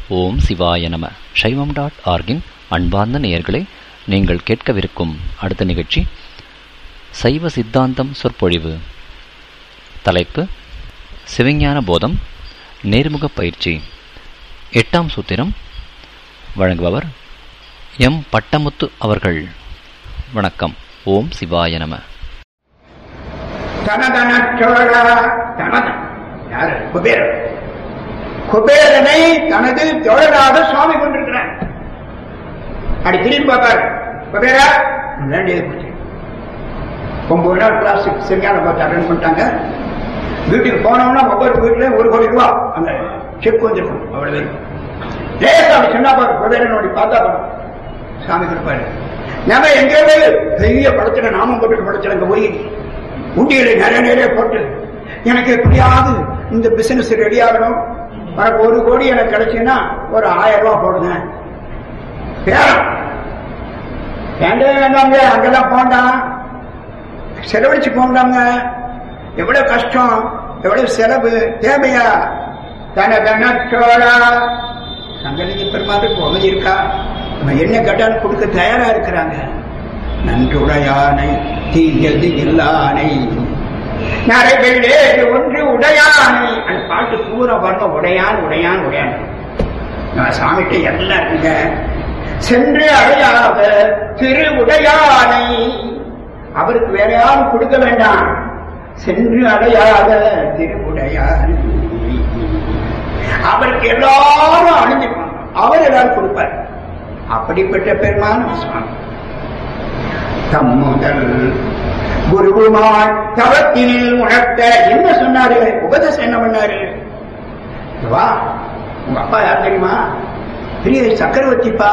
ஓம் சிவாய நம சைவம் டாட் ஆர்கின் அன்பார்ந்த நேயர்களே நீங்கள் கேட்கவிருக்கும் அடுத்த நிகழ்ச்சி சைவ சித்தாந்தம் சொற்பொழிவு தலைப்பு சிவஞான போதம் நேர்முக பயிற்சி எட்டாம் சூத்திரம் வழங்குபவர் எம் பட்டமுத்து அவர்கள் வணக்கம் ஓம் சிவாய நம தனதன சோழா தனது யாரு குபேரன் குபேரனை தனது தோழராக சுவாமி கொண்டிருக்கிறார் அப்படி திரும்பி பார்ப்பார் குபேரா வேண்டியது கொடுத்து ஒன்பது நாள் கிளாஸ் சரியான பார்த்து அட்டன் பண்ணிட்டாங்க வீட்டுக்கு போனோம்னா ஒவ்வொரு வீட்டுல ஒரு கோடி ரூபா அந்த செக் வந்துருக்கும் அவ்வளவு லேசா அப்படி சொன்னா பாரு குபேரன் அப்படி பார்த்தா பாரு சாமி கொடுப்பாரு நம்ம எங்கேயுமே பெரிய படத்துல நாமம் போட்டு படத்துல அங்க போய் உண்டியலை நிறைய நிறைய போட்டு எனக்கு எப்படியாவது இந்த பிசினஸ் ரெடி ஆகணும் எனக்கு ஒரு கோடி எனக்கு கிடைச்சுன்னா ஒரு ஆயிரம் ரூபாய் போடுங்க பேரம் வேண்டே வேண்டாங்க அங்கெல்லாம் போண்டாம் செலவழிச்சு போண்டாங்க எவ்வளவு கஷ்டம் எவ்வளவு செலவு தேவையா தன தன சோழா சங்கலிங்க பெருமாளுக்கு உதவி இருக்கா நம்ம என்ன கேட்டாலும் கொடுக்க தயாரா இருக்கிறாங்க நன்றுடையானை தீயது இல்லானை நரைகளே ஒன்று உடையானை அந்த பாட்டு பூரா வரணும் உடையான் உடையான் உடையான் நான் சாமிகிட்ட எல்லாம் இருக்குங்க சென்று அடையாத திரு உடையானை அவருக்கு வேற யாரும் கொடுக்க வேண்டாம் சென்று அடையாத திருவுடையானை அவருக்கு எல்லாரும் அணிஞ்சுப்பாங்க அவர் எல்லாரும் கொடுப்பார் அப்படிப்பட்ட பெருமான சுவாமி தம்முதல் குருவுமாய் தவத்தினில் உணர்த்த என்ன சொன்னாரு உபதேசம் என்ன பண்ணாரு வா உங்க அப்பா யார் தெரியுமா பெரிய சக்கரவர்த்திப்பா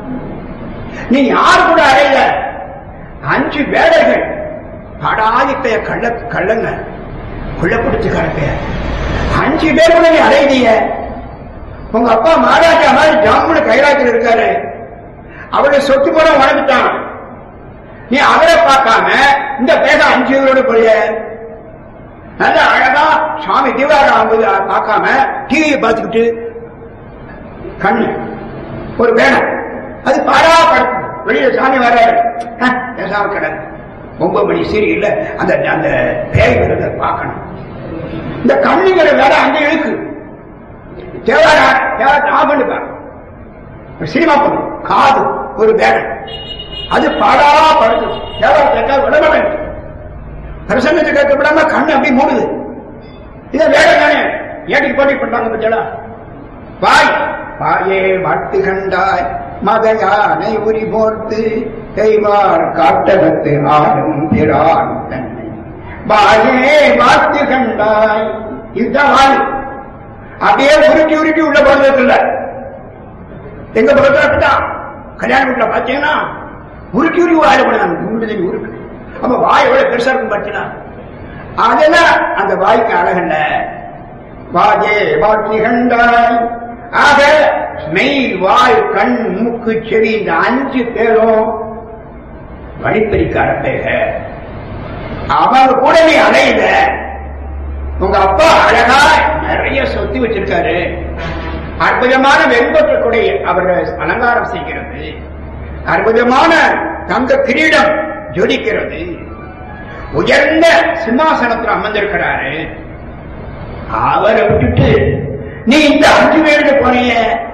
நீ யார் கூட அடையல அஞ்சு வேடர்கள் படாதிப்பைய கள்ள கள்ளங்க குள்ளப்படுத்து கிடப்ப அஞ்சு பேர் கூட நீ அடையலைய உங்க அப்பா மகாராஜா மாதிரி ஜாமுன கைலாத்தில் இருக்காரு அவருடைய சொத்து கூட வளர்ந்துட்டான் நீ அவரை பார்க்காம இந்த பேக அஞ்சு பேரோட போய நல்ல அழகா சுவாமி தீவாரம் ஆகுது பார்க்காம டிவியை பார்த்துக்கிட்டு கண்ணு ஒரு பேனர் அது பாரா படுத்து வெளியில சாமி வர்றாரு பேசாம கிடக்கு ஒன்பது மணி சீரியல்ல அந்த அந்த பேய் விரத பார்க்கணும் இந்த கண்ணுங்கிற வேலை அங்க இழுக்கு தேவாரா தேவாரத்தை ஆஃப் பண்ணிப்பார் சினிமா பொண்ணு காது ஒரு பேனர் அது பாடா படுது தேவாரத்தை விடம வேண்டும் பிரசங்கத்தை கேட்க விடாம கண்ணு அப்படி மூடுது இதை வேற தானே ஏட்டிக்கு போட்டி பண்றாங்க பச்சலா வாய் வாயே வாழ்த்து கண்டாய் மதையானை உரி போர்த்து கைவார் காட்டகத்து ஆடும் பிறான் தன்னை வாயே வாழ்த்து கண்டாய் இதுதான் வாய் அப்படியே உருட்டி உருட்டி உள்ள போடுறது இல்ல எங்க பக்கத்துல கல்யாண வீட்டுல பாத்தீங்கன்னா உருட்டி உருட்டி வாயில போடுறாங்க உருக்கு அப்ப வாய் எவ்வளவு பெருசா இருக்கும் பார்த்தீங்கன்னா அதெல்லாம் அந்த வாய்க்கு அழகல்ல வாயே வாக்கி கண்டாய் ஆக மெய் வாய் கண் மூக்கு செவி இந்த அஞ்சு பேரும் வழிப்பறிக்கார பேக அவங்க கூட நீ அலையுத உங்க அப்பா அழகா நிறைய சொத்து வச்சிருக்காரு அற்புதமான வெண்பற்ற கொடை அவர் அலங்காரம் செய்கிறது அற்புதமான தங்க கிரீடம் ஜொலிக்கிறது உயர்ந்த சிம்மாசனத்தில் அமர்ந்திருக்கிறாரு அவரை விட்டுட்டு நீ இந்த அஞ்சு பேருக்கு போனீங்க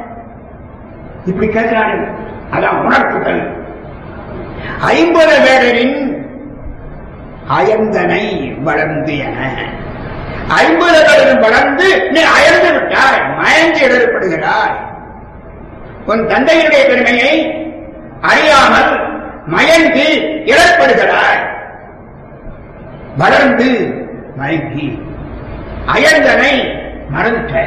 இப்படி கேட்கிறாரு அதான் உணர்த்துதல் ஐம்பது பேரின் அயர்ந்தனை வளர்ந்து என ஐம்பது பேரின் வளர்ந்து நீ அயர்ந்து விட்டாய் மயங்கி இடர்படுகிறாய் உன் தந்தையினுடைய பெருமையை அறியாமல் மயங்கி இடர்படுகிறாய் வளர்ந்து மயங்கி அயர்ந்தனை மறந்துட்ட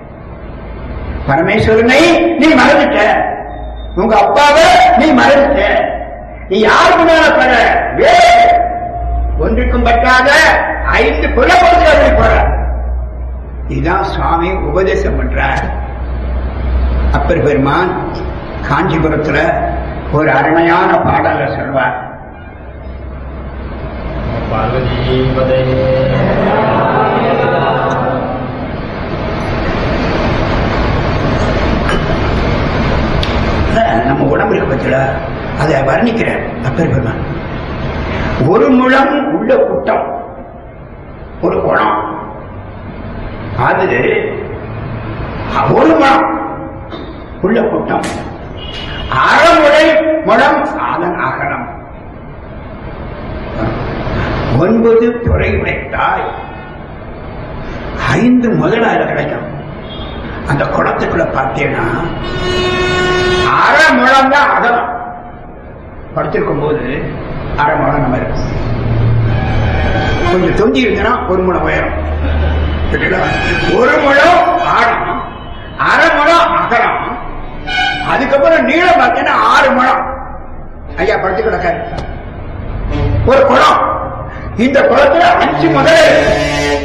பரமேஸ்வரனை நீ மறந்துட்ட உங்க அப்பாவை நீ மறந்துட்ட நீ யாருக்கு மேல பெற வேறு ஒன்றுக்கும் பറ്റാத ஐந்து புலப்படுத்தி போற இதுதான் சுவாமி உபதேசம் பண்றார் அப்பர் பெருமான் காஞ்சிபுரத்துல ஒரு அருமையான பாடல சொல்வார் பார்வதி உடம்பு இருக்கு பத்தில அதை வர்ணிக்கிறேன் அப்பர் பெருமான் ஒரு முழம் உள்ள குட்டம் ஒரு குணம் அது ஒரு முழம் உள்ள குட்டம் அறமுறை முழம் அதன் அகலம் ஒன்பது துறை உடைத்தாய் ஐந்து முதல்ல அதுல கிடைக்கும் அந்த குளத்துக்குள்ள பார்த்தீங்கன்னா அரை முழம் தான் அகலம் படுத்திருக்கும் போது அரை முழம் நம்ம இருக்கும் கொஞ்சம் தொங்கி இருந்தனா ஒரு முழம் உயரம் சரிங்களா? ஒரு முழம் ஆழம் அரை முழம் அகலம் அதுக்கப்புறம் நீளம் பார்த்தீங்கன்னா ஆறு முழம் ஐயா படுத்து கிடக்காரு ஒரு குளம் இந்த குளத்துல அஞ்சு முதல்ல இருக்கு.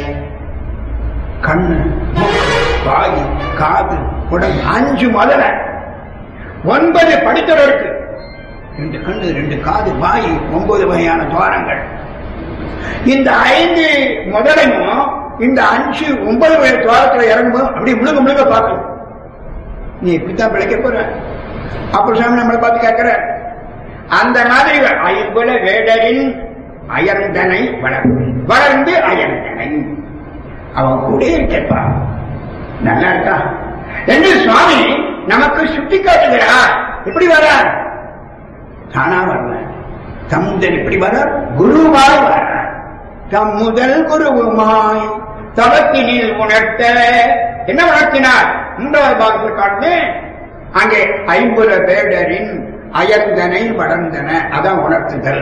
கண்ணு மூக்கு, வாய் காது உடம்பு அஞ்சு முதல்ல ஒன்பது படித்தரம் இருக்கு ரெண்டு கண்ணு ரெண்டு காது வாய் ஒன்பது வகையான துவாரங்கள் இந்த ஐந்து முதலையும் இந்த அஞ்சு ஒன்பது வகை துவாரத்துல இறங்கும்போது அப்படி முழுக முழுக பார்க்கணும் நீ இப்படித்தான் பிழைக்க போற அப்ப சாமி நம்மளை பார்த்து கேட்கிற அந்த மாதிரி ஐம்புல வேடரின் அயர்ந்தனை வளர்ந்து வளர்ந்து அயர்ந்தனை அவன் கூட இருக்கப்பா நல்லா இருக்கா என்று சுவாமி நமக்கு சுட்டி காட்டுகிறார் எப்படி வரார் தானா வரல தமுதன் இப்படி வரார் குருவாய் வரார் தம் முதல் குருவுமாய் தவத்தினில் உணர்த்த என்ன உணர்த்தினார் மூன்றாவது பாகத்தில் காட்டு அங்கே ஐம்புல வேடரின் அயர்ந்தனை வளர்ந்தன அதான் உணர்த்துதல்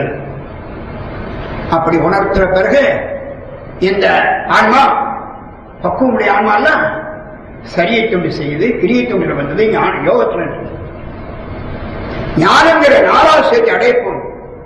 அப்படி உணர்த்துற பிறகு இந்த ஆன்மா பக்குவமுடைய ஆன்மா எல்லாம் சரியை தொண்டு செய்து கிரியை தொண்டு வந்தது ஞான யோகத்தில் இருந்தது. ஞானங்கிற நாலாவது செய்தி அடைப்போம்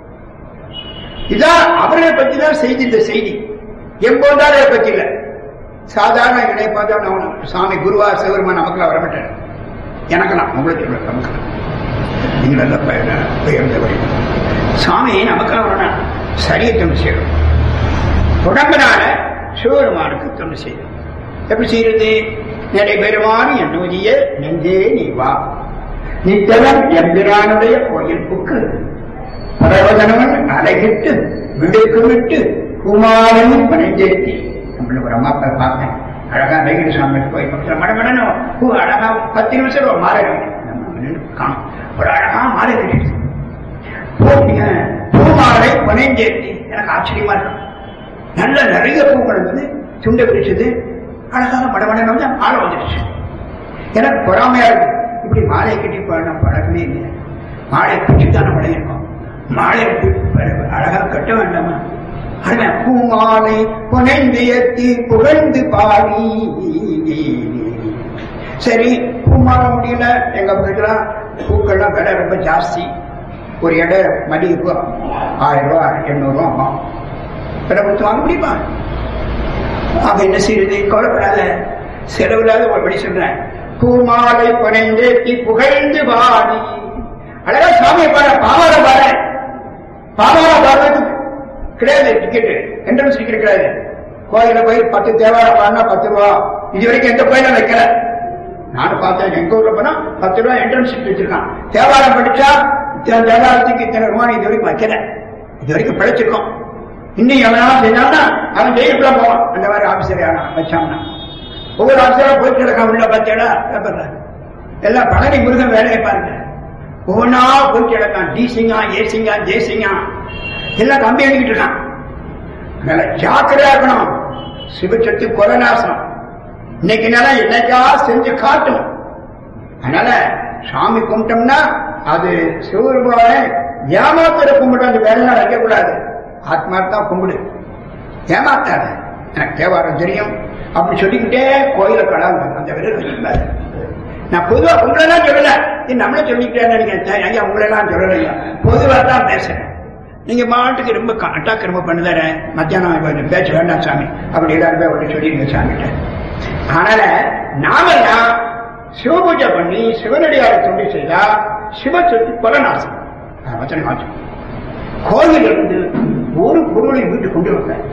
இதான் அவர்களை பற்றி தான் செய்தி இந்த செய்தி எம்போந்தாரை பற்றி இல்ல சாதாரண இடை பார்த்தா நான் சாமி குருவா சிவருமா நமக்குலாம் வரமாட்டேன் எனக்கெல்லாம் உங்களுக்கு சொல்ல நமக்கெல்லாம் நீங்கள் நல்ல பயன உயர்ந்தவரை சாமி நமக்கெல்லாம் வரணும் சரியை தொண்டு செய்யணும் உடம்பினால சிவபெருமானுக்கு தொண்டு செய்யணும் எப்படி செய்யறது நடைபெறுமாறு என்னுடைய நெஞ்சே நீ வா நித்தவன் எம்பிரானுடைய கோயில் புக்கு பரவதனவன் அலைகிட்டு விடுக்கு விட்டு குமாரன் பணிஞ்சேத்தி நம்மள ஒரு அம்மா அப்பா பார்த்தேன் அழகா அழகிரி சாமி போய் பக்கத்தில் மடமடனும் பூ அழகா பத்து நிமிஷம் ஒரு மாலை கட்டிட்டு நம்ம நின்னு காணோம் ஒரு அழகா மாலை கட்டிட்டு போட்டீங்க பூமாலை பனைஞ்சேத்தி எனக்கு ஆச்சரியமா இருக்கும் நல்ல நிறைய பூக்கள் இருந்தது துண்டை பிடிச்சது அழகாக மடமடன் வந்து மாலை வந்துடுச்சு எனக்கு பொறாமையா இருக்கு இப்படி மாலை கட்டி பாடின பழக்கமே இல்லை மாலை பிடிச்சு தான் நம்ம இருக்கோம் மாலை பி- அழகா கட்ட வேண்டாமா அழகா பூமாலை புனைந்து ஏத்தி புகழ்ந்து பாடி சரி பூமாலை முடியல எங்க வீட்டுலாம் பூக்கள்லாம் விலை ரொம்ப ஜாஸ்தி ஒரு எடை மதிப்பு ஆயிரம் ரூபா எண்ணூறு ரூபா ஆகும் விலை கொடுத்து வாங்க முடியுமா ஆக என்ன செய்யறது கவலைப்படாத செலவில்லாத ஒரு வழி சொல்றேன் பூமாலை புனைந்தேத்தி புகழ்ந்து பாடி அழகா சாமியை பாட பாவாட பாட பாவாட பாடுறதுக்கு கிடையாது டிக்கெட் என்ட்ரன்ஸ் டிக்கெட் கிடையாது கோயில போய் பத்து தேவாரம் பாடினா பத்து ரூபா இது வரைக்கும் எந்த கோயிலும் வைக்கல நானும் பார்த்தேன் எங்க ஊர்ல போனா பத்து ரூபா என்ட்ரன்ஸ் வச்சிருக்கான் தேவாரம் படிச்சா இத்தனை தேவாரத்துக்கு இத்தனை ரூபாய் இது வரைக்கும் வைக்கல இது வரைக்கும் பிழைச்சிருக்கோம் இன்னும் எவனாலும் செஞ்சான்னா அவன் ஜெயிலுக்குள்ள போவான் அந்த மாதிரி ஆபீசர் யாரா வச்சான்னா ஒவ்வொரு ஆபீசரா போயிட்டு கிடக்கான் உள்ள பார்த்தேடா பேப்பர்ல எல்லாம் பழனி முருகன் வேலையை பாருங்க ஒவ்வொன்னா போயிட்டு கிடக்கான் டி சிங்கா ஏ சிங்கா ஜே சிங்கா எல்லாம் கம்பி அடிக்கிட்டு இருக்கான் அதனால ஜாக்கிரதையா இருக்கணும் சிவச்சத்து கொலநாசனம் இன்னைக்கு நேரம் என்னைக்கா செஞ்சு காட்டும் அதனால சாமி கும்பிட்டோம்னா அது சிவபெருமானை ஏமாத்திர கும்பிட்டு அந்த வேலையெல்லாம் வைக்கக்கூடாது ஆத்மார்த்தா கும்பிடு ஏமாத்தாத எனக்கு தேவாரம் தெரியும் அப்படி சொல்லிக்கிட்டே கோயில கடாங்க அந்த விரல் வச்சிருந்தாரு நான் பொதுவா உங்களெல்லாம் சொல்லல இது நம்மளே சொல்லிக்கிட்டே நினைக்கிறேன் ஐயா உங்களெல்லாம் சொல்லலையா பொதுவா தான் பேசுறேன் நீங்க மாட்டுக்கு ரொம்ப அட்டாக் ரொம்ப பண்ணுதார மத்தியானம் இப்ப பேச்சு வேண்டாம் சாமி அப்படி எல்லாருமே ஒன்று சொல்லிடுங்க சாமிகிட்ட அதனால நாமெல்லாம் சிவபூஜை பண்ணி சிவனடியாரை தொண்டு செய்தா சிவ சொத்து கொலநாசம் அஹ் வச்சனம் ஆச்சு கோயில் இருந்து ஒரு பொருளை வீட்டு கொண்டு வந்தேன்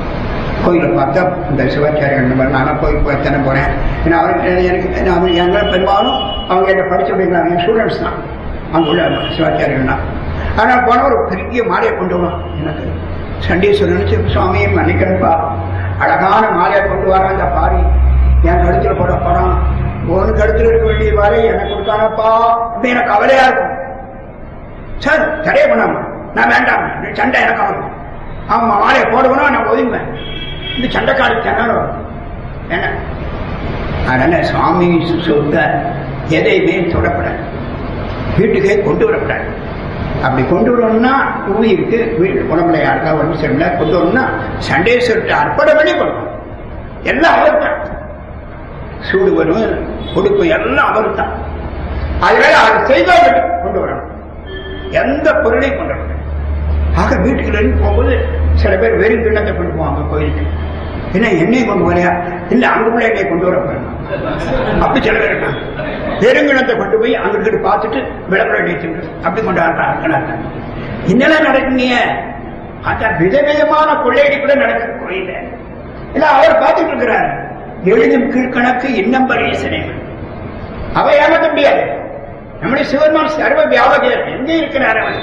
கோயிலை பார்த்தா இந்த சிவாச்சாரியர் நம்பர் நானும் கோயில் போய் தானே போறேன் ஏன்னா அவருக்கு எனக்கு நான் அவர் எங்களை பெரும்பாலும் அவங்க என்ன படிச்சு வைக்கிறாங்க என் ஸ்டூடெண்ட்ஸ் தான் அங்க உள்ள சிவாச்சாரியர்கள் தான் ஆனால் போன ஒரு பெரிய மாலையை கொண்டு வரும் எனக்கு சண்டீஸ்வரன் நினைச்சு சுவாமியை மன்னிக்கிறப்பா அழகான மாலையை கொண்டு வர அந்த பாரி என் கழுத்துல போட போறான் உன் கழுத்துல இருக்க வேண்டிய வாரை எனக்கு கொடுத்தானப்பா அப்படி எனக்கு கவலையா இருக்கும் சார் தடைய பண்ணாம நான் வேண்டாம் இந்த சண்டை எனக்கு ஆகும் ஆமா மாலையை போடுவனும் நான் ஒதுங்குவேன் இந்த சண்டைக்காரி தானே வரும் என்ன அதனால சுவாமி சொத்த எதையுமே தொடப்படாது வீட்டுக்கே கொண்டு வரக்கூடாது அப்படி கொண்டு வரணும்னா உயிருக்கு வீட்டு உடம்புல யாருக்கா உடம்பு சரியில்லை கொண்டு வரணும்னா சண்டேஸ்வரத்தை அர்ப்பணம் பண்ணி கொடுக்கணும் எல்லாம் அவர் தான் சூடு வரும் கொடுப்பு எல்லாம் அவர் தான் அதனால அதை செய்தவர்கள் கொண்டு வரணும் எந்த பொருளையும் கொண்டு வரணும் ஆக வீட்டுக்குள்ள இருந்து போகும்போது சில பேர் வெறும் கிண்ணத்தை கொண்டு போவாங்க கோயிலுக்கு என்ன எண்ணெய் கொண்டு வரையா இல்ல அங்குள்ள எண்ணெய் கொண்டு வர போறேன் அப்படி சில பேர் இருக்காங்க பெருங்கிணத்தை கொண்டு போய் அங்கிட்டு பார்த்துட்டு விளம்பரம் நீச்சுட்டு அப்படி கொண்டு வர்றாங்க என்னெல்லாம் நடக்குங்க அதான் விதவிதமான கொள்ளையடி கூட நடக்குது கோயில இல்ல அவர் பார்த்துட்டு இருக்கிறார் எழுதும் கீழ்கணக்கு இன்னம் பரீசனே அவ ஏமாற்ற முடியாது நம்முடைய சிவன்மான் சர்வ வியாபகர் எங்க இருக்கிறார் அவர்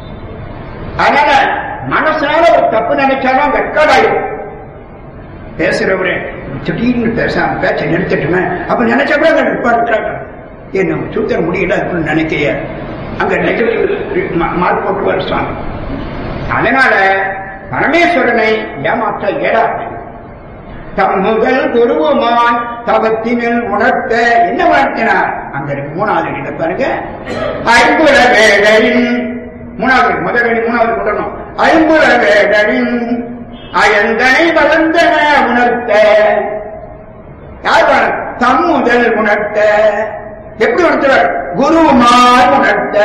அதனால மனசால ஒரு தப்பு நினைச்சாலும் வெட்காடாயிடும் பேசுறவரே திடீர்னு பேசாம பேச்ச நிறுத்தட்டுமே அப்ப நினைச்சா கூட அங்க நிற்பா இருக்கிறாங்க ஏன் நம்ம சூத்திர முடியல அப்படின்னு நினைக்கைய அங்க நெகட்டிவ் மார்க் போட்டுவார் சுவாமி அதனால பரமேஸ்வரனை ஏமாற்ற இயலாது தம் முதல் குருவுமான் தவத்தினில் உணர்த்த என்ன உணர்த்தினார் அங்க இருக்கு மூணாவது அடியில பாருங்க ஐம்புல வேடரின் மூணாவது முதல் அடி மூணாவது கூட்டணும் ஐம்புல வேடரின் அயந்தனை வளர்ந்தன உணர்த்த யார் வளர்? தம் முதல் உணர்த்த எப்படி உணர்த்துவார் குருமார் உணர்த்த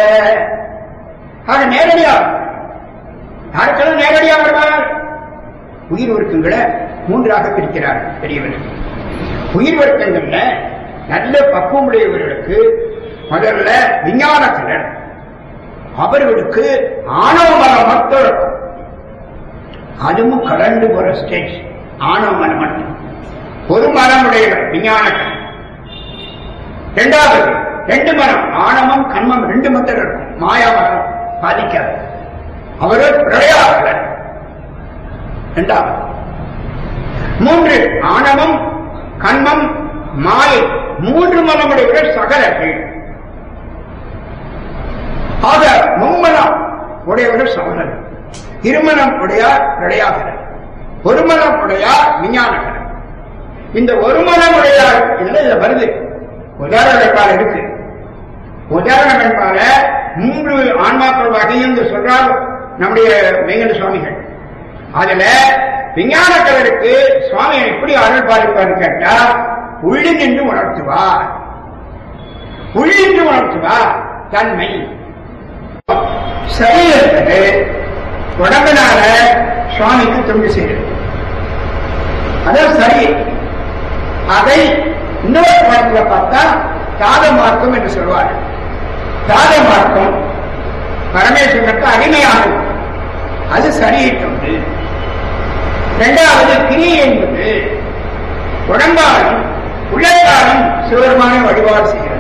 ஆக நேரடியா யாருக்கெல்லாம் நேரடியா வருவார் உயிர் ஒருக்கங்களை மூன்றாக பிரிக்கிறார் பெரியவர் உயிர் வர்க்கங்கள்ல நல்ல பக்குவமுடையவர்களுக்கு முதல்ல விஞ்ஞான திறன் அவர்களுக்கு ஆணவ மரம் மட்டும் இருக்கும் அதுவும் கடந்து போற ஸ்டேஜ் ஆணவ மரம் மட்டும் ஒரு மரம் உடையவர் விஞ்ஞான கண் இரண்டாவது ரெண்டு மரம் ஆணவம் கண்மம் ரெண்டு மத்தம் இருக்கும் மாயா மரம் பாதிக்காது அவரு பிரளயாளர் இரண்டாவது மூன்று ஆணவம் கண்மம் மாயை மூன்று மனமுடையவர்கள் சகலர்கள் ஆக மும்மலம் உடையவர்கள் சமணர் இருமலம் உடையார் பிரடையாகர் ஒரு மனம் உடையார் விஞ்ஞானகர் இந்த ஒரு மனம் உடையார் இதுல இதுல வருது உதாரண வேட்பாளர் இருக்கு உதாரண வேட்பாள மூன்று ஆன்மாக்கள் வகையும் என்று சொல்றார் நம்முடைய வெங்கட சுவாமிகள் அதுல விஞ்ஞானக்கலருக்கு சுவாமி எப்படி அருள் பாலிப்பார் கேட்டா உள்ளின்று உணர்த்துவார் உள்ளின்று உணர்த்துவார் தன்மை சரீரத்துக்கு உடம்பினால சுவாமிக்கு தொண்டு செய்கிறது அதான் சரி அதை இன்னொரு பாடத்துல பார்த்தா தாத மார்க்கம் என்று சொல்வார்கள் தாத மார்க்கம் பரமேஸ்வரனுக்கு அடிமையானது அது சரியை தொண்டு இரண்டாவது கிரியை என்பது உடம்பாலும் உள்ளத்தாலும் சிவருமான வழிபாடு செய்கிறது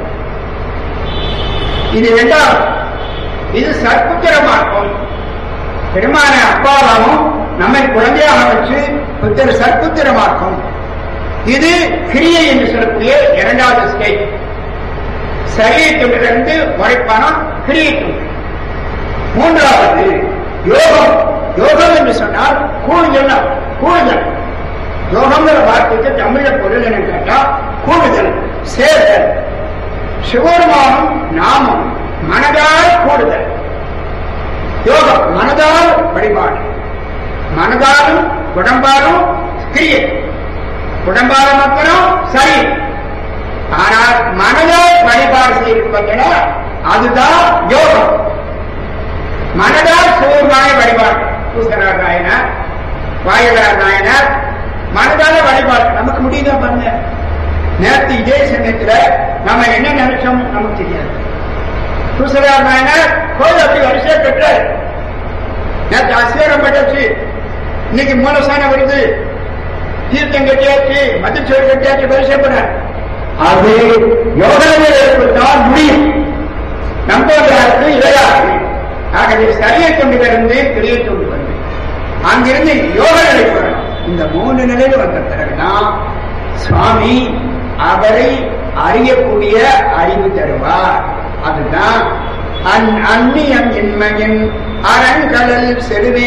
இது இரண்டாவது இது சற்புத்திர மார்க்கம் பெருமான அப்பாவாகவும் நம்மை குழந்தையாக வச்சு புத்திர சற்புத்திர மார்க்கம் இது கிரியை என்று சொல்லக்கூடிய இரண்டாவது ஸ்டேஜ் சரீரத்திலிருந்து உழைப்பானம் கிரியை தொண்டு மூன்றாவது யோகம் யோகம் என்று சொன்னால் கூடுதல் கூடுதல் யோகம்ங்கிற வார்த்தைக்கு தமிழ பொருள் என்ன கேட்டா கூடுதல் சேர்தல் சிவருமானம் நாமம் மனதால் கூடுதல் யோகம் மனதால் வழிபாடு மனதாலும் உடம்பாலும் கிரியை உடம்பால மாத்திரம் சரி ஆனால் மனதால் வழிபாடு செய்யப்பட்டன அதுதான் யோகம் மனதால் சிவருமான வழிபாடு பூசனார் நாயனார் வாயுதார் நாயனார் மனதால வழிபாடு நமக்கு முடியுதா பாருங்க நேற்று இதே சமயத்துல நம்ம என்ன நினைச்சோம் நமக்கு தெரியாது பூசனார் நாயனார் கோயில் அப்படி வரிசையா பெற்றார் நேற்று அஸ்வரம் பட்டாச்சு இன்னைக்கு மூலசானம் வருது தீர்த்தம் கட்டியாச்சு மதிச்சோறு கட்டியாச்சு வரிசை பண்ணார் அது யோகத்தில் ஏற்பட்டால் முடியும் நம்போதாருக்கு இடையாது ஆகவே சரியை கொண்டு வந்து கிரியை கொண்டு வந்து அங்கிருந்து யோக நிலைக்கு வரணும் இந்த மூன்று நிலையில் வந்த பிறகுதான் சுவாமி அவரை அறியக்கூடிய அறிவு தருவார் அதுதான் அந் அந்நியம் இன்மையின் அரண்கடல் செருவே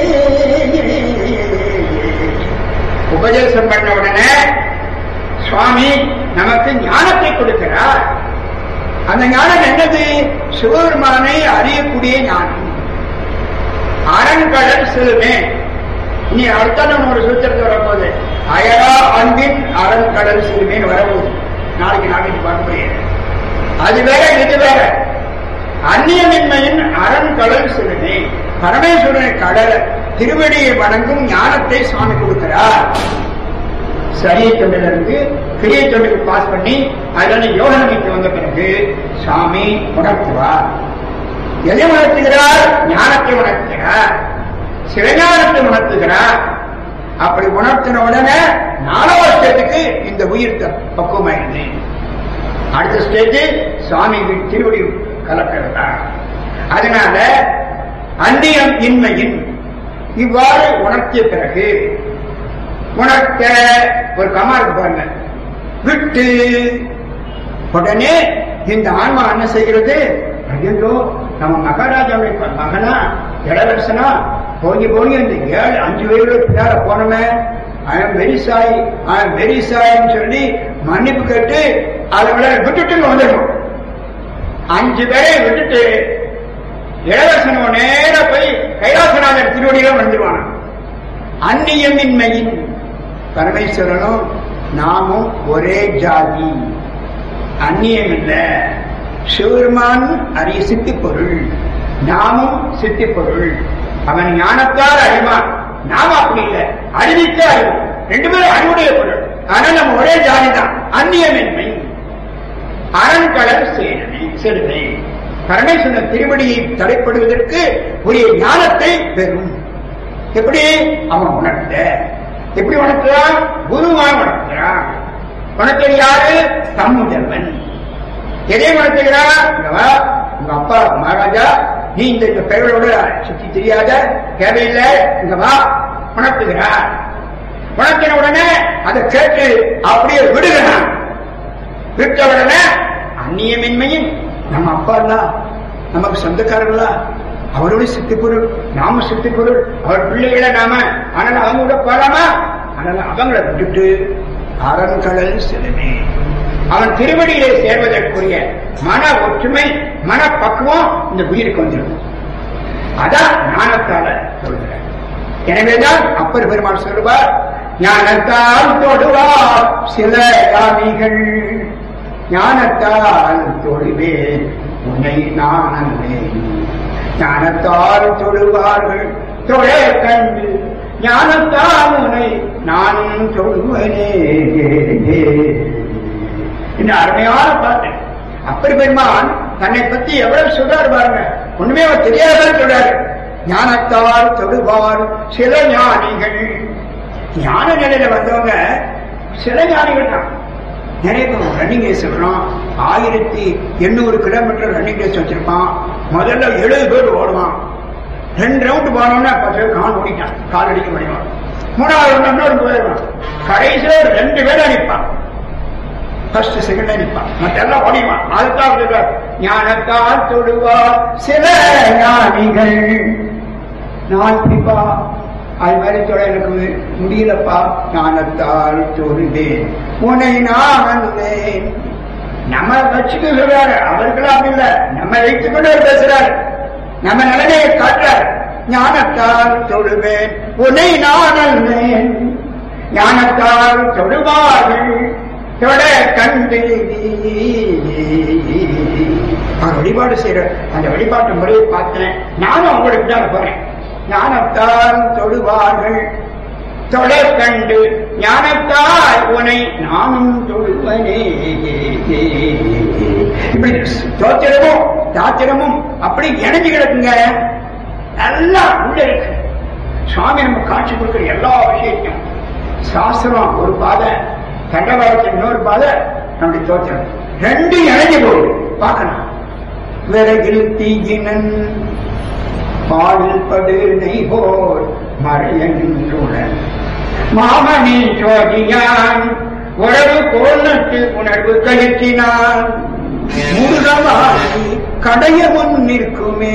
உபதேசம் பண்ண உடனே சுவாமி நமக்கு ஞானத்தை கொடுக்கிறார் அந்த ஞானம் என்னது சிவபெருமானை அறியக்கூடிய ஞானம் அரண்கடல் செல்லுமே இனி அடுத்த நம்ம ஒரு சூத்திரத்தை வரப்போகுது அயரா அன்பின் அரண்கடல் செல்லுமேன்னு வரப்போகுது நாளைக்கு நாளைக்கு பார்க்க முடியாது அது வேற இது வேற அந்நியமின்மையின் அரண்கடல் செல்லுமே பரமேஸ்வரனை கடல் திருவடியை வணங்கும் ஞானத்தை சுவாமி கொடுக்கிறார் சரியை தொண்டிலிருந்து கிரியை தொண்டுக்கு பாஸ் பண்ணி அதுல யோக நிலைக்கு வந்த பிறகு சுவாமி உணர்த்துவார் எதை உணர்த்துகிறார் ஞானத்தை உணர்த்துகிறார் சிவஞானத்தை உணர்த்துகிறார் அப்படி உணர்த்தின உடனே நாலாவது வருஷத்துக்கு இந்த உயிர் த- பக்குவமாயிருது அடுத்த ஸ்டேஜ் சுவாமி திருவடி கலக்கிறதா அதனால அந்நியம் இன்மையின் இவ்வாறு உணர்த்திய பிறகு உணர்த்த ஒரு கமா இருக்கு பாருங்க விட்டு உடனே இந்த ஆன்மா என்ன செய்கிறது ஐயோ நம்ம மகாராஜாவுடைய ப- மகனா இளவரசனா போய் போய் இந்த ஏழு அஞ்சு வயது பின்னால போனோமே I am very sorry I am very சாய்ன்னு சொல்லி மன்னிப்பு கேட்டு அதை விட விட்டுட்டு இங்க வந்துடணும் அஞ்சு பேரை விட்டுட்டு இளவரசனோ நேர போய் கைலாசநாதர் திருவடியில வந்துடுவான் அந்நியமின்மையின் பரமேஸ்வரனும் நாமும் ஒரே ஜாதி அந்நியம் இல்ல சிவருமான் அரிய சித்தி பொருள் நாமும் சித்தி பொருள் அவன் ஞானத்தால் அறிவான் நாம அப்படி இல்லை அறிவிக்க அறிவோம் ரெண்டு பேரும் அறிவுடைய பொருள் ஆனா நம்ம ஒரே ஜாதி தான் அந்நியமின்மை அரண்கடல் சேனனை செடுமை பரமேஸ்வரன் திருவடியை தடைப்படுவதற்கு உரிய ஞானத்தை பெறும் எப்படி அவன் உணர்ந்த எப்படி உணர்த்துறான் குருவான் உணர்த்துறான் உணர்த்தது யாரு தம்முதல்வன் எதை உணர்த்துகிறான் இங்க வா, உங்க அப்பா மகாராஜா நீ இந்த இந்த பெயரோட சுத்தி தெரியாத தேவையில்லை இங்க வா உணர்த்துகிறார் உணர்த்தின உடனே அதை கேட்டு அப்படியே விடுகிறான் விட்ட உடனே அந்நியமின்மையும் நம்ம அப்பா இல்ல நமக்கு சொந்தக்காரர்களா அவரோட சித்தி பொருள் நாம சித்தி பொருள் அவர் பிள்ளைகளை நாம ஆனால் அவங்க கூட போலாமா ஆனால் அவங்களை விட்டுட்டு அரண்கடல் செலுமே அவன் திருவடியிலே சேர்வதற்குரிய மன ஒற்றுமை மன பக்குவம் இந்த உயிருக்கு வந்துடும் அதான் ஞானத்தால சொல்கிறார் எனவேதான் அப்பர் பெருமாள் சொல்லுவார் ஞானத்தால் தொடுவார் சில யாமிகள் ஞானத்தால் தொழுவே உன்னை நான் அல்லேன் ஞானத்தால் தொழுவார்கள் தொழ கண்டு ஞானத்தால் உன்னை நானும் தொழுவனே இந்த அருமையான பாட்டு அப்பர் பெருமான் தன்னை பத்தி எவ்வளவு சொல்றாரு பாருங்க ஒண்ணுமே அவர் தெரியாதான் சொல்றாரு ஞானத்தால் தொடுவார் சில ஞானிகள் ஞான நிலையில வந்தவங்க சில ஞானிகள் தான் நிறைய பேர் ரன்னிங் ரேஸ் விடுறோம் ஆயிரத்தி எண்ணூறு கிலோமீட்டர் ரன்னிங் ரேஸ் வச்சிருப்பான் முதல்ல எழுபது பேர் ஓடுவான் ரெண்டு ரவுண்ட் போனோம்னா பத்து பேர் கால் ஓடிட்டான் கால் அடிக்க முடியும் மூணாவது round இன்னொரு போயிடுவான் கடைசியில ஒரு ரெண்டு பேர் அடிப்பான் ஃபர்ஸ்ட் செகண்ட் அடிப்பான் மற்றெல்லாம் ஓடிவான் அதுதான் சொல்றார் ஞானத்தால் தொடுவார் சில ஞானிகள் நான் பிப்பா அது மாதிரி தொட எனக்கு முடியலப்பா ஞானத்தால் தொழுவேன் உன்னை நான் அன்பேன் நம்ம வச்சுக்க சொல்றாரு அவருக்கெல்லாம் அப்படி இல்ல நம்ம வைத்துக் கொண்டு அவர் பேசுறாரு நம்ம நிலைமையை காட்டுறார் ஞானத்தால் தொழுவேன் உன்னை நான் அன்பேன் ஞானத்தால் தொழுவார்கள் தொட கண்டு அவர் வழிபாடு செய்யற அந்த வழிபாட்டு முறையை பார்த்தேன் நானும் அவங்களுக்கு தான் போறேன் ஞானத்தால் தொழுவார்கள் தொட கண்டு ஞானத்தால் உனை நானும் தொழுவனே இப்படி தோத்திரமும் தாத்திரமும் அப்படி இணைஞ்சு கிடக்குங்க நல்லா உள்ள இருக்கு சுவாமி நம்ம காட்சி கொடுக்கிற எல்லா விஷயத்தையும் சாஸ்திரம் ஒரு பாதை தண்டவாளத்தில் இன்னொரு பாதை நம்முடைய தோற்றம் ரெண்டும் இணைஞ்சு போகுது பார்க்கணும் விறகில் தீயினன் பாலில் படு நெய்போர் மறையன்றுடன் மாமணி ஜோதியான் உறவு கோலத்து உணர்வு கழித்தினான் முருகவாசி கடைய முன் நிற்குமே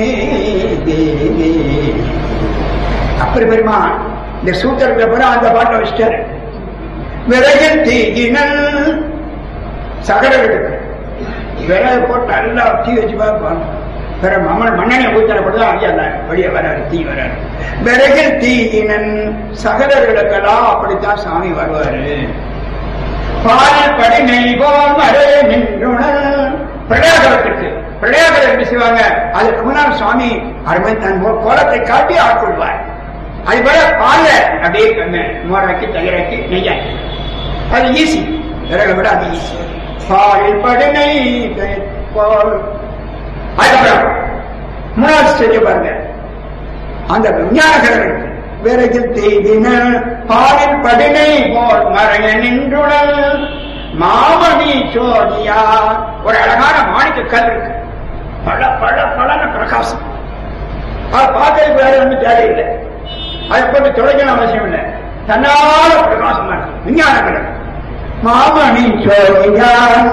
அப்படி பெருமான் இந்த சூத்திரத்தை பிற அந்த பாட்டை வச்சிட்டாரு விறகில் தீயினல் சகர விடுக்கு விறகு போட்டு நல்லா தீ வச்சு பார்ப்பான் பிற மம்மன் மண்ணெண்ணை ஊத்தரப்படுதா ஐயா வெளியே வராரு தீ வராரு விறகில் தீயினன் சகலர்களுக்கெல்லாம் அப்படித்தான் சாமி வருவாரு பால் படிமை போமரே நின்றுணல் பிரளயாகரத்துக்கு பிரளயாகரம் எப்படி செய்வாங்க அதுக்கு முன்னால் சுவாமி அருமை தன் மோ- கோலத்தை காட்டி ஆட்கொள்வார் அது போல பால்ல அப்படியே கம்ம- மோராக்கி தயிராக்கி நெய்யாக்கி அது ஈஸி விறகை விட அது ஈஸி பால் படிமை பால் அதுக்கப்புறம் மூணாவது ஸ்டேஜ் பாருங்க அந்த விஞ்ஞானகரனுக்கு விறகில் தேதின பாலில் படினை போல் மறைய நின்றுடல் மாமணி சோதியா ஒரு அழகான மாணிக்க கல் இருக்கு பல பல பலன பிரகாசம் அதை பார்க்கறதுக்கு வேற ஒன்றும் தேவையில்லை அதை போட்டு தொலைக்கணும் அவசியம் இல்லை தன்னால பிரகாசமா இருக்கு விஞ்ஞான கலர் மாமணி சோதியா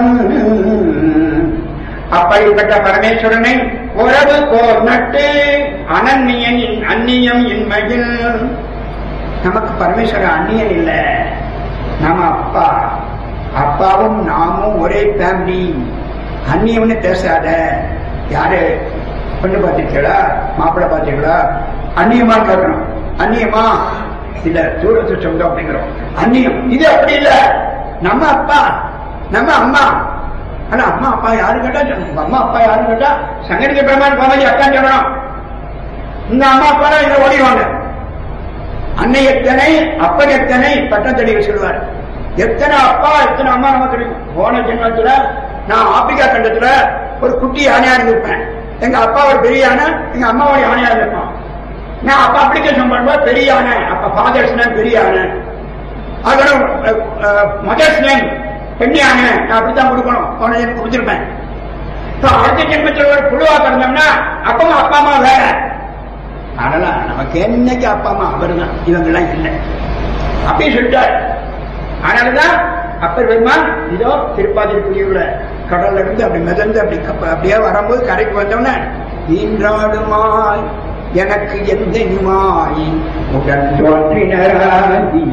அப்படிப்பட்ட பரமேஸ்வரனை உறவு கோர் நட்டு அனன்னியன் இன் அந்நியம் இன்மையில் நமக்கு பரமேஸ்வரன் அந்நியன் இல்ல நம்ம அப்பா அப்பாவும் நாமும் ஒரே ஃபேமிலி அந்நியம்னு பேசாத யாரு பொண்ணு பார்த்திருக்கீங்களா மாப்பிள்ளை பார்த்திருக்கீங்களா அந்நியமா கேட்கணும் அந்நியமா இல்ல தூரத்து சொந்தம் அப்படிங்கிறோம் அந்நியம் இது அப்படி இல்ல நம்ம அப்பா நம்ம அம்மா ஆனா அம்மா அப்பா யாரு கேட்டா சொல்லணும் உங்க அம்மா அப்பா யாரு கேட்டா சங்கடிக்க பெருமாள் பாபாஜி அக்கான்னு சொல்லணும் இந்த அம்மா அப்பா தான் இதை ஓடிவாங்க அன்னை எத்தனை அப்பன் எத்தனை பட்டத்தடிகள் சொல்லுவார் எத்தனை அப்பா எத்தனை அம்மா நமக்கு இருக்கு போன ஜென்மத்துல நான் ஆப்பிரிக்கா கண்டத்துல ஒரு குட்டி யானையா இருந்திருப்பேன் எங்க அப்பா ஒரு பெரிய யானை எங்க அம்மா ஒரு யானையா இருந்திருப்பான் நான் அப்ப அப்ளிகேஷன் பண்ணும்போது பெரிய யானை அப்ப ஃபாதர்ஸ் நேம் பெரிய யானை அதோட மதர்ஸ் நேம் பெண் யானை நான் அப்படித்தான் கொடுக்கணும் போன ஜென்மம் கொடுத்துருப்பேன் இப்ப அடுத்த ஜென்மத்தில் ஒரு புழுவா பிறந்தோம்னா அப்பமா அப்பா அம்மா வேற அதனால நமக்கு என்னைக்கு அப்பா அம்மா அவர் தான் இவங்கெல்லாம் இல்லை அப்படி சொல்லிட்டார் அதனாலதான் அப்பர் பெருமான் இதோ திருப்பாதிரிப்புலியுள்ள கடல்ல இருந்து அப்படி மிதந்து அப்படி கப்ப- அப்படியே வரும்போது கரைக்கு வந்தோடனே ஈன்றாடுமாய் எனக்கு எந்தையுமாய் உடன் தோன்றினராகி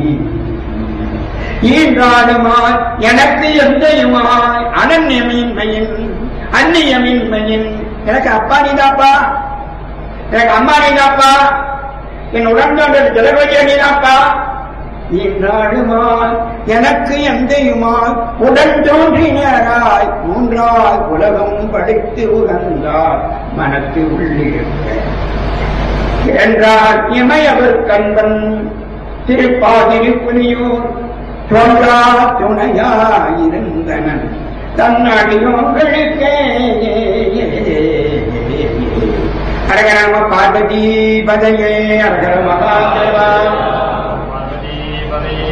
ஈன்றாடுமாய் எனக்கு எந்தையுமாய் அனன்யமின்மையின் அந்நியமின்மையின் எனக்கு அப்பா நீதாப்பா எனக்கு அம்மா நீதாப்பா என் உடன் தோன்றல் ஜலபதிய நீதாப்பா இந்நாடுமாய் எனக்கு எந்தையுமாய் உடன் தோன்றினராய் மூன்றாய் உலகம் படைத்து உகந்தார் மனத்து உள்ளிருக்க என்றார் இமையவர் கண்பன் திருப்பாதிரி புலியூர் தோன்றா துணையாயிருந்தனன் தன்னடியோங்களுக்கே அரகர நம பார்வதி பதையே அரகர மகாதேவா பார்வதிபதே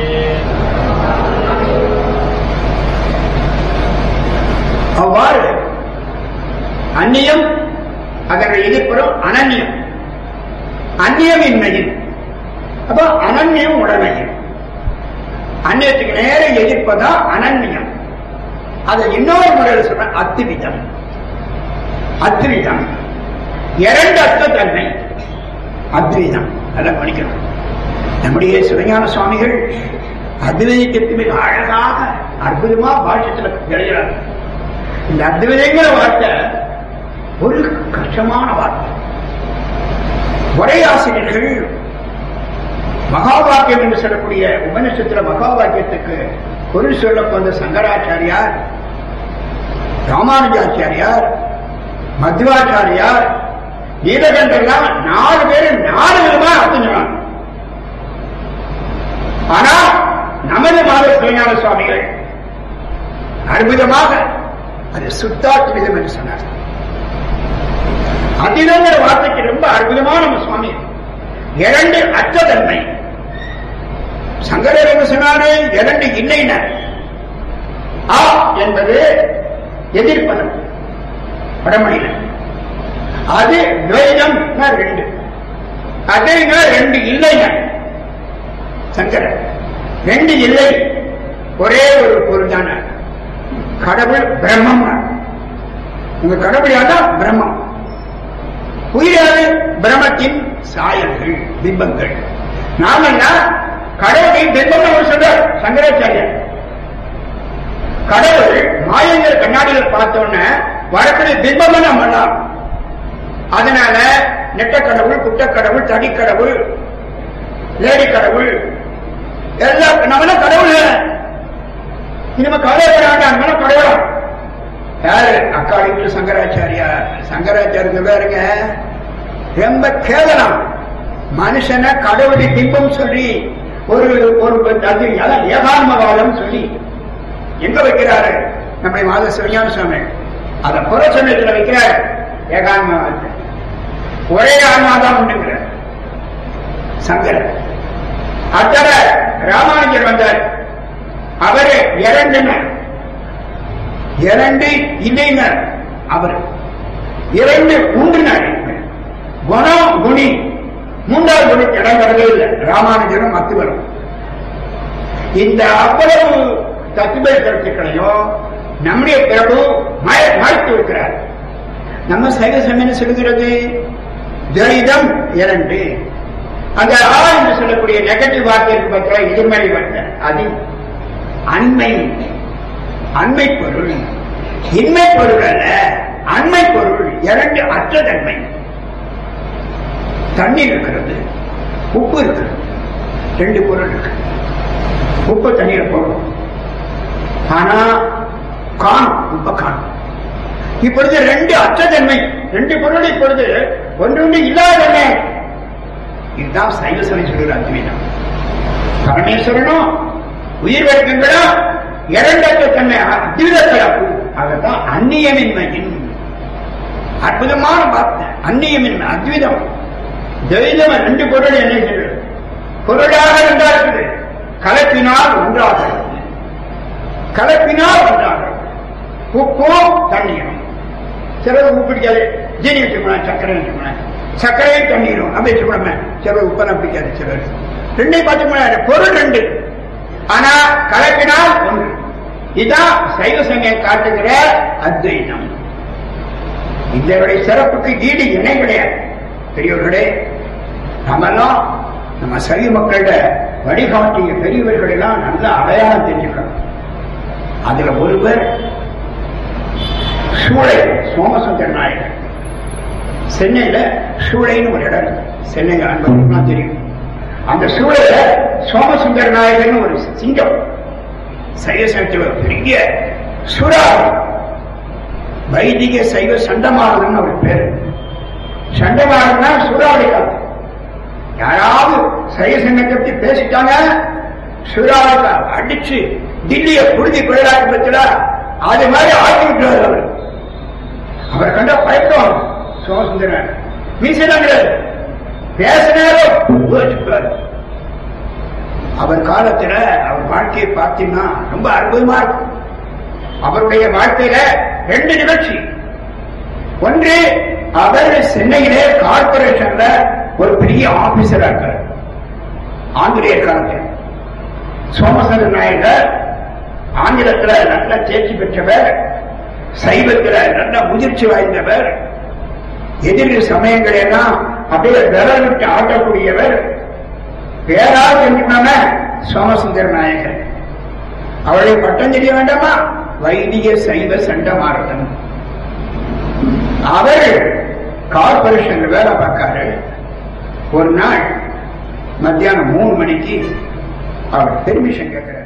அவ்வாறு அந்நியம் அதனுடைய எதிர்ப்புறம் அனன்யம் அந்நியமின்மையின் அப்ப அனன்யம் உடமையும் அந்நியத்துக்கு நேர எதிர்ப்பதான் அனன்யம் அதை இன்னொரு முறையில் சொல்ற அத்துவிதம் அத்விதம் இரண்டு அர்த்தத்தன்மை அத்விதம் அதை படிக்கணும் நம்முடைய சிவஞான சுவாமிகள் அத்வைதத்திற்கு மிக அழகாக அற்புதமா பாஷ்யத்தில் எழுதுறார் இந்த அத்வைதங்கிற வார்த்தை ஒரு கஷ்டமான வார்த்தை உரையாசிரியர்கள் மகாவாக்கியம் என்று சொல்லக்கூடிய உபனிஷத்துல மகாவாக்கியத்துக்கு பொருள் சொல்ல வந்த சங்கராச்சாரியார் ராமானுஜாச்சாரியார் மத்வாச்சாரியார் நீலகண்டெல்லாம் நாலு பேர் நாலு விதமா அர்த்தம் சொன்னாங்க ஆனா நமது மாத சிவஞான சுவாமிகள் அற்புதமாக அது சுத்தாத்விதம் என்று சொன்னார் அதிதங்கிற வார்த்தைக்கு ரொம்ப அற்புதமான நம்ம சுவாமி இரண்டு அச்சதன்மை சங்கரர் என்ன சொன்னாரு இரண்டு இல்லைனர் ஆ என்பது எதிர்ப்பதம் வடமொழியில அது துவைதம் ரெண்டு அதுங்க ரெண்டு இல்லைங்க சங்கரன் ரெண்டு இல்லை ஒரே ஒரு பொருள் தானே கடவுள் பிரம்மம் உங்க கடவுள் யாரா பிரம்மம் உயிராது பிரம்மத்தின் சாயல்கள் பிம்பங்கள் நாமெல்லாம் கடவுளை பிம்பம் அவர் சொல்றார் சங்கராச்சாரியர் கடவுள் மாயங்கள் கண்ணாடியில் பார்த்தோன்னே வரக்கூடிய பிம்பம் நம்ம எல்லாம் அதனால நெட்ட கடவுள் குட்ட கடவுள் தடி கடவுள் லேடி கடவுள் எல்லாம் நம்ம கடவுள் இனிமே கவலைப்பட வேண்டாம் நம்ம கடவுளா யாரு அக்காடிக்கு சங்கராச்சாரியா சங்கராச்சாரிய சொல்றாருங்க ரொம்ப கேவலம் மனுஷனை கடவுளை பிம்பம் சொல்லி ஒரு ஒரு அது ஏகான்மவாதம் சொல்லி எங்க வைக்கிறாரு நம்முடைய மாத சிவஞான சுவாமி அதை புற சமயத்தில் வைக்கிறார் ஏகான்மவாதத்தை ஒரே ஆன்மாதான் உண்டுங்கிற சங்கரன் அத்தர ராமானுஜர் வந்தார் அவரு இரண்டுனர் இரண்டு இல்லைனர் அவர் இரண்டு உண்டுனர் குணம் குணி மூன்றாவது குணிக்கு இடம் வரவே இல்லை ராமானுஜரும் அத்துவரும் இந்த அவ்வளவு தத்துவ கருத்துக்களையும் நம்முடைய பிரபு மறைத்து வைக்கிறார் நம்ம சைவ சமயம் சொல்கிறது துரிதம் இரண்டு அந்த ஆ என்று சொல்லக்கூடிய நெகட்டிவ் வார்த்தை இருக்கு பார்த்தா எதிர்மறை வார்த்தை அது அண்மை அண்மை பொருள் இன்மை பொருள் அல்ல அண்மை பொருள் இரண்டு அற்றதன்மை தண்ணீர் இருக்கிறது உப்பு இருக்கிறது ரெண்டு பொருள் இருக்கு உப்பு தண்ணீர் போடும் ஆனா காணும் உப்ப காணும் இப்பொழுது ரெண்டு அற்றதன்மை ரெண்டு பொருள் இப்பொழுது ஒன்று ஒன்று இல்லாதன்மை இதுதான் சைவ சமயம் சொல்கிற அத்வைதம் பரமேஸ்வரனும் உயிர் வர்க்கங்களும் இரண்டற்ற தன்மை அத்வித கலப்பு அதைத்தான் அந்நியமின்மையின் அற்புதமான வார்த்தை அந்நியமின்மை அத்விதம் துவைதம் ரெண்டு பொருள் என்ன சொல்றது பொருளாக ரெண்டா இருக்குது கலப்பினால் ஒன்றாக கலப்பினால் ஒன்றாக உப்பும் தண்ணீரும் சிலர் உப்பு பிடிக்காது ஜீனி வச்சுக்கணும் சர்க்கரை வச்சுக்கணும் சர்க்கரையும் தண்ணீரும் அப்படி வச்சுக்கணும் சிலர் உப்பெல்லாம் பிடிக்காது சிலர் ரெண்டையும் பார்த்து பொருள் ரெண்டு ஆனா கலப்பினால் ஒன்று இதுதான் சைவ சங்கம் காட்டுகிற அத்வைதம் இதனுடைய சிறப்புக்கு ஈடு இணை கிடையாது பெரியவர்களே நம்மெல்லாம் நம்ம சைவ மக்களோட வழிகாட்டிய பெரியவர்கள் எல்லாம் நல்ல அடையாளம் தெரிஞ்சுக்கணும் அதுல ஒருவர் சூளை சோமசுந்தர நாயகர் சென்னையில சூளைன்னு ஒரு இடம் இருக்கு சென்னை அன்பர்களுக்குலாம் தெரியும் அந்த சூழல சோமசுந்தர நாயகன் ஒரு சிங்கம் சைவ சமயத்தில் பெரிய சுறா வைதிக சைவ சண்டமானதுன்னு அவர் பேரு சண்டமானதுன்னா சுறாவளி காத்து யாராவது சைவ சங்கத்தை பத்தி பேசிட்டாங்க சுறாவை அடிச்சு தில்லிய புழுதி குழலாக்க பத்தில அது மாதிரி ஆக்கி விட்டுறாரு அவர் அவர் கண்ட பயப்படும் சோமசுந்தரன் மீசெல்லாம் கிடையாது பேசினாலும் யோசிப்பார் அவர் காலத்துல அவர் வாழ்க்கையை பார்த்தீங்கன்னா ரொம்ப அற்புதமா இருக்கும் அவருடைய வாழ்க்கையில ரெண்டு நிகழ்ச்சி ஒன்று அவர் சென்னையிலே கார்பரேஷன்ல ஒரு பெரிய ஆபீசரா இருக்கார் ஆங்கிலேயர் காலத்தில் சோமசந்திர நாயகர் ஆங்கிலத்துல நல்ல தேர்ச்சி பெற்றவர் சைவத்துல நல்ல முதிர்ச்சி வாய்ந்தவர் எதிர் சமயங்களெல்லாம் அப்படியே விரல் விட்டு ஆட்டக்கூடியவர் பேரால் தெரிஞ்சுக்கலாம சோமசுந்தர நாயகர் அவளை பட்டம் தெரிய வேண்டாமா வைதிக சைவ சண்டமாரதன் அவர் கார்பரேஷன் வேலை பார்க்காரு ஒரு நாள் மத்தியானம் மூணு மணிக்கு அவர் பெர்மிஷன் கேட்கிறார்